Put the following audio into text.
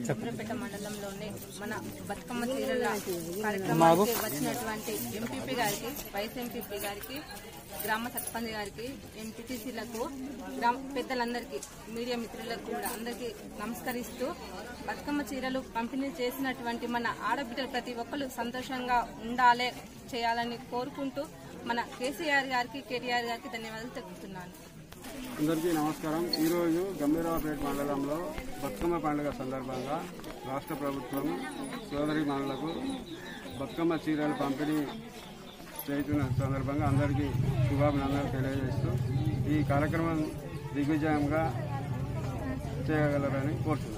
సూర్యాపేట మండలంలోని మన బతుకమ్మ చీరల కార్యక్రమానికి వచ్చినటువంటి ఎంపీపీ గారికి వైస్ ఎంపీపీ గారికి గ్రామ సర్పంచ్ గారికి ఎంపీటీసీలకు గ్రామ పెద్దలందరికీ మీడియా మిత్రులకు కూడా అందరికీ నమస్కరిస్తూ బతుకమ్మ చీరలు పంపిణీ చేసినటువంటి మన ఆడబిడ్డలు ప్రతి ఒక్కరు సంతోషంగా ఉండాలి చేయాలని కోరుకుంటూ మన కేసీఆర్ గారికి కేటీఆర్ గారికి ధన్యవాదాలు తెలుపుతున్నాను అందరికీ నమస్కారం ఈరోజు గంభీరావుపేట మండలంలో బతుకమ్మ పండుగ సందర్భంగా రాష్ట్ర ప్రభుత్వం సోదరి మనులకు బతుకమ్మ చీరలు పంపిణీ చేస్తున్న సందర్భంగా అందరికీ శుభాభినందనలు తెలియజేస్తూ ఈ కార్యక్రమం దిగ్విజయంగా చేయగలరని కోరుతున్నాను